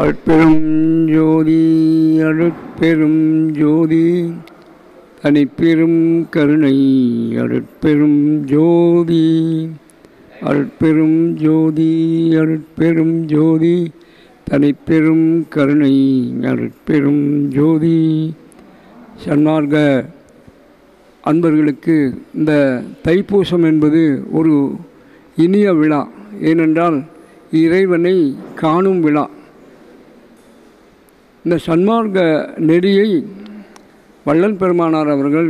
அருட்பெரும் ஜோதி அருட்பெரும் ஜோதி தனிப்பெரும் கருணை அருட்பெரும் ஜோதி அருட்பெரும் ஜோதி அருட்பெரும் ஜோதி தனிப்பெரும் கருணை அருட்பெரும் ஜோதி சன்மார்க்க அன்பர்களுக்கு இந்த தைப்பூசம் என்பது ஒரு இனிய விழா ஏனென்றால் இறைவனை காணும் விழா இந்த சன்மார்க்க நெறியை வள்ளல் பெருமானார் அவர்கள்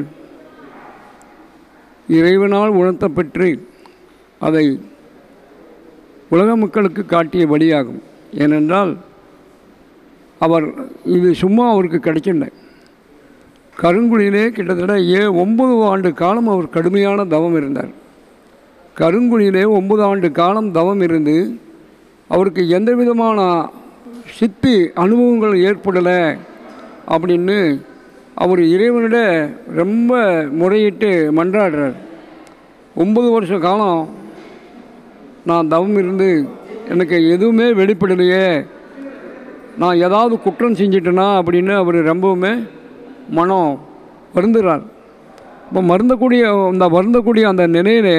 இறைவனால் உணர்த்தப்பெற்று அதை உலக மக்களுக்கு காட்டிய வழியாகும் ஏனென்றால் அவர் இது சும்மா அவருக்கு கிடைக்கல கருங்குழியிலே கிட்டத்தட்ட ஏ ஒன்பது ஆண்டு காலம் அவர் கடுமையான தவம் இருந்தார் கருங்குழியிலே ஒன்பது ஆண்டு காலம் தவம் இருந்து அவருக்கு எந்த விதமான சித்தி அனுபவங்கள் ஏற்படலை அப்படின்னு அவர் இறைவனிட ரொம்ப முறையிட்டு மன்றாடுறார் ஒன்பது வருஷ காலம் நான் தவம் இருந்து எனக்கு எதுவுமே வெளிப்படலையே நான் ஏதாவது குற்றம் செஞ்சிட்டேனா அப்படின்னு அவர் ரொம்பவுமே மனம் வருந்துறார் இப்போ மருந்தக்கூடிய அந்த வருந்தக்கூடிய அந்த நிலையிலே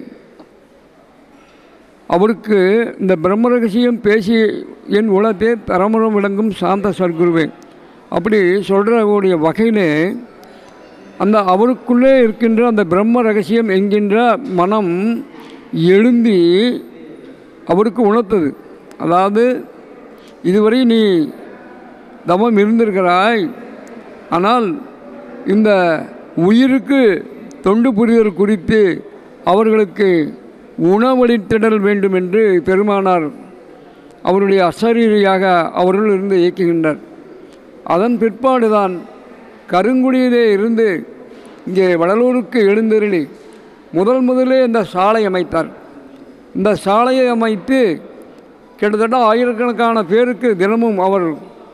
அவருக்கு இந்த பிரம்ம ரகசியம் பேசி என் உலகத்தை தரமுறம் விளங்கும் சாந்த சர்க்குருவே அப்படி சொல்கிறக்கூடிய வகையிலே அந்த அவருக்குள்ளே இருக்கின்ற அந்த பிரம்ம ரகசியம் என்கின்ற மனம் எழுந்தி அவருக்கு உணர்த்தது அதாவது இதுவரை நீ தவம் இருந்திருக்கிறாய் ஆனால் இந்த உயிருக்கு தொண்டு புரிதல் குறித்து அவர்களுக்கு உணவளித்திடல் வேண்டும் என்று பெருமானார் அவருடைய அசரீரியாக அவர்கள் இருந்து இயக்குகின்றார் அதன் பிற்பாடுதான் கருங்குடியிலே இருந்து இங்கே வடலூருக்கு எழுந்தருளி முதல் முதலே இந்த சாலை அமைத்தார் இந்த சாலையை அமைத்து கிட்டத்தட்ட ஆயிரக்கணக்கான பேருக்கு தினமும் அவர்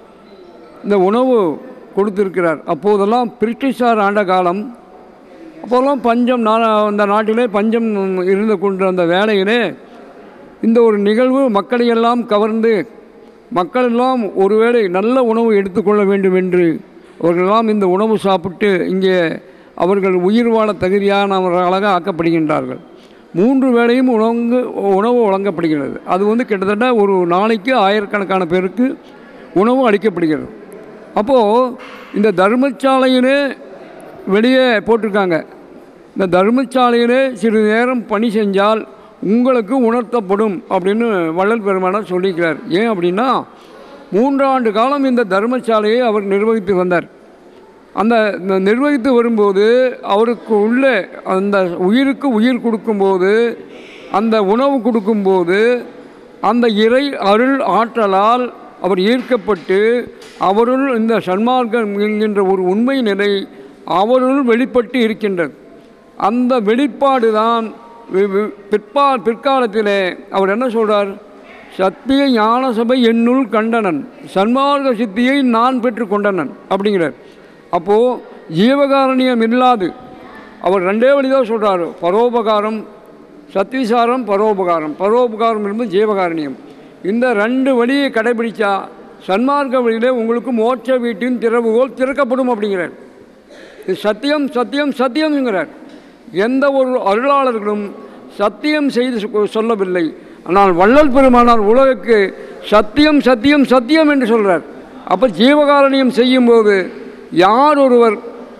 இந்த உணவு கொடுத்திருக்கிறார் அப்போதெல்லாம் பிரிட்டிஷார் ஆண்ட காலம் அப்போதெல்லாம் பஞ்சம் நா இந்த நாட்டிலே பஞ்சம் இருந்து கொண்ட அந்த வேலையிலே இந்த ஒரு நிகழ்வு மக்களையெல்லாம் கவர்ந்து மக்களெல்லாம் ஒருவேளை நல்ல உணவு எடுத்துக்கொள்ள வேண்டும் என்று அவர்களெல்லாம் இந்த உணவு சாப்பிட்டு இங்கே அவர்கள் உயிர் வாழ தகுதியானவர்களாக ஆக்கப்படுகின்றார்கள் மூன்று வேளையும் உணவு உணவு வழங்கப்படுகிறது அது வந்து கிட்டத்தட்ட ஒரு நாளைக்கு ஆயிரக்கணக்கான பேருக்கு உணவு அளிக்கப்படுகிறது அப்போது இந்த தர்மசாலையிலே வெளியே போட்டிருக்காங்க இந்த தர்மசாலையிலே சிறிது நேரம் பணி செஞ்சால் உங்களுக்கு உணர்த்தப்படும் அப்படின்னு வள்ளல் பெருமானார் சொல்லிக்கிறார் ஏன் அப்படின்னா மூன்றாண்டு காலம் இந்த தர்மசாலையை அவர் நிர்வகித்து வந்தார் அந்த இந்த நிர்வகித்து வரும்போது அவருக்கு உள்ள அந்த உயிருக்கு உயிர் கொடுக்கும்போது அந்த உணவு கொடுக்கும்போது அந்த இறை அருள் ஆற்றலால் அவர் ஈர்க்கப்பட்டு அவருள் இந்த சன்மார்க்கம் என்கின்ற ஒரு உண்மை நிலை அவருள் வெளிப்பட்டு இருக்கின்றது அந்த வெளிப்பாடு தான் பிற்பா பிற்காலத்திலே அவர் என்ன சொல்கிறார் சத்திய ஞான சபை என்னுள் கண்டனன் சன்மார்க்க சித்தியை நான் பெற்று கொண்டனன் அப்படிங்கிறார் அப்போது ஜீவகாரணியம் இல்லாது அவர் ரெண்டே வழிதான் சொல்கிறார் பரோபகாரம் சத்விசாரம் பரோபகாரம் பரோபகாரம் என்பது ஜீவகாரணியம் இந்த ரெண்டு வழியை கடைபிடிச்சா சன்மார்க்க வழியிலே உங்களுக்கு மோட்ச வீட்டின் திறவுகோல் திறக்கப்படும் அப்படிங்கிறார் இது சத்தியம் சத்தியம் சத்தியம்ங்கிறார் எந்த ஒரு அருளாளர்களும் சத்தியம் செய்து சொல்லவில்லை ஆனால் வள்ளல் பெருமானார் உலகுக்கு சத்தியம் சத்தியம் சத்தியம் என்று சொல்கிறார் அப்போ ஜீவகாரணியம் செய்யும்போது யார் ஒருவர்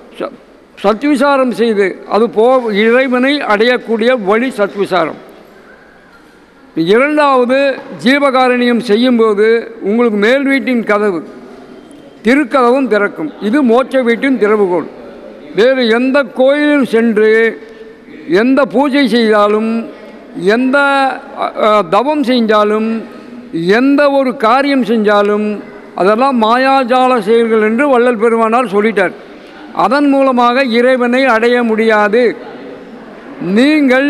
சத்விசாரம் செய்து அது போ இறைவனை அடையக்கூடிய வழி சத்விசாரம் இரண்டாவது ஜீவகாரணியம் செய்யும்போது உங்களுக்கு மேல் வீட்டின் கதவு திருக்கதவும் திறக்கும் இது மோட்ச வீட்டின் திறவுகோள் வேறு எந்த கோயிலும் சென்று எந்த பூஜை செய்தாலும் எந்த தவம் செஞ்சாலும் எந்த ஒரு காரியம் செஞ்சாலும் அதெல்லாம் மாயாஜால செயல்கள் என்று வள்ளல் பெருமானார் சொல்லிட்டார் அதன் மூலமாக இறைவனை அடைய முடியாது நீங்கள்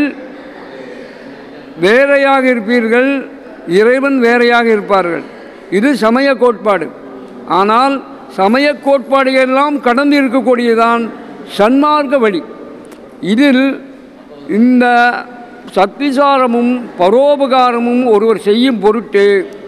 வேறையாக இருப்பீர்கள் இறைவன் வேறையாக இருப்பார்கள் இது சமய கோட்பாடு ஆனால் சமய கோட்பாடுகளெல்லாம் கடந்து இருக்கக்கூடியதான் சன்மார்க்க வழி இதில் இந்த சத்விசாரமும் பரோபகாரமும் ஒருவர் செய்யும் பொருட்டு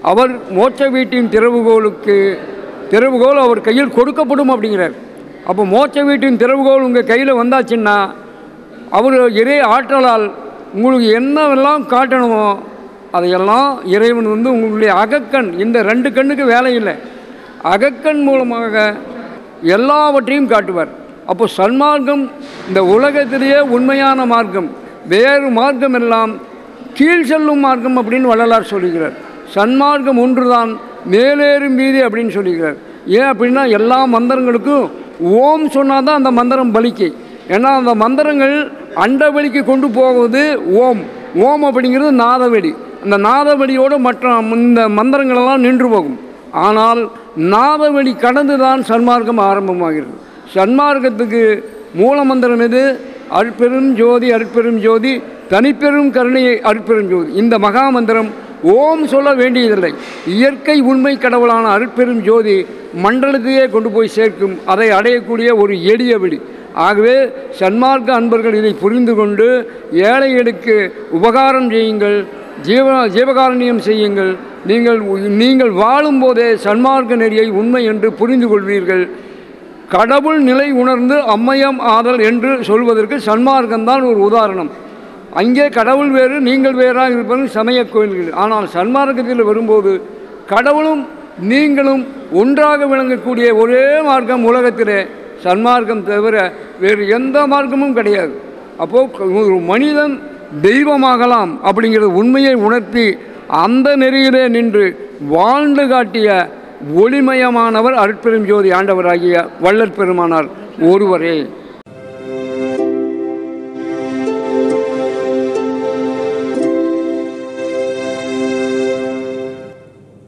அவர் மோட்ச வீட்டின் திறவுகோலுக்கு திறவுகோல் அவர் கையில் கொடுக்கப்படும் அப்படிங்கிறார் அப்போ மோட்ச வீட்டின் திறவுகோல் உங்கள் கையில் வந்தாச்சுன்னா அவர் இறை ஆற்றலால் உங்களுக்கு என்னவெல்லாம் காட்டணுமோ அதையெல்லாம் இறைவன் வந்து உங்களுடைய அகக்கண் இந்த ரெண்டு கண்ணுக்கு வேலை இல்லை அகக்கண் மூலமாக எல்லாவற்றையும் காட்டுவார் அப்போ சன்மார்க்கம் இந்த உலகத்திலேயே உண்மையான மார்க்கம் வேறு மார்க்கம் எல்லாம் கீழ் செல்லும் மார்க்கம் அப்படின்னு வள்ளலார் சொல்லுகிறார் சன்மார்க்கம் ஒன்றுதான் மேலேறும் வீதி அப்படின்னு சொல்லுகிறார் ஏன் அப்படின்னா எல்லா மந்திரங்களுக்கும் ஓம் சொன்னால் தான் அந்த மந்திரம் பலிக்கு ஏன்னா அந்த மந்திரங்கள் அண்டவெளிக்கு கொண்டு போவது ஓம் ஓம் அப்படிங்கிறது நாதவெளி அந்த நாதவெளியோடு மற்ற இந்த மந்திரங்களெல்லாம் நின்று போகும் ஆனால் நாதவெளி கடந்து தான் சன்மார்க்கம் ஆரம்பமாகிறது சன்மார்க்கத்துக்கு மூல மந்திரம் எது அருட்பெரும் ஜோதி அருட்பெரும் ஜோதி தனிப்பெரும் கருணையை அருட்பெரும் ஜோதி இந்த மகா மந்திரம் ஓம் சொல்ல வேண்டியதில்லை இயற்கை உண்மை கடவுளான அருட்பெரும் ஜோதி மண்டலத்தையே கொண்டு போய் சேர்க்கும் அதை அடையக்கூடிய ஒரு எளிய வழி ஆகவே சன்மார்க்க அன்பர்கள் இதை புரிந்து கொண்டு ஏழைகளுக்கு உபகாரம் செய்யுங்கள் ஜீவ ஜீவகாரண்யம் செய்யுங்கள் நீங்கள் நீங்கள் வாழும்போதே சன்மார்க்க நெறியை உண்மை என்று புரிந்து கொள்வீர்கள் கடவுள் நிலை உணர்ந்து அம்மையம் ஆதல் என்று சொல்வதற்கு சன்மார்க்கம்தான் ஒரு உதாரணம் அங்கே கடவுள் வேறு நீங்கள் வேறாக இருப்பது சமய கோயில்கள் ஆனால் சன்மார்க்கத்தில் வரும்போது கடவுளும் நீங்களும் ஒன்றாக விளங்கக்கூடிய ஒரே மார்க்கம் உலகத்திலே சன்மார்க்கம் தவிர வேறு எந்த மார்க்கமும் கிடையாது அப்போது ஒரு மனிதன் தெய்வமாகலாம் அப்படிங்கிற உண்மையை உணர்த்தி அந்த நெறியிலே நின்று வாழ்ந்து காட்டிய ஒளிமயமானவர் அருட்பெரும் ஜோதி ஆண்டவராகிய வள்ளற் பெருமானார் ஒருவரே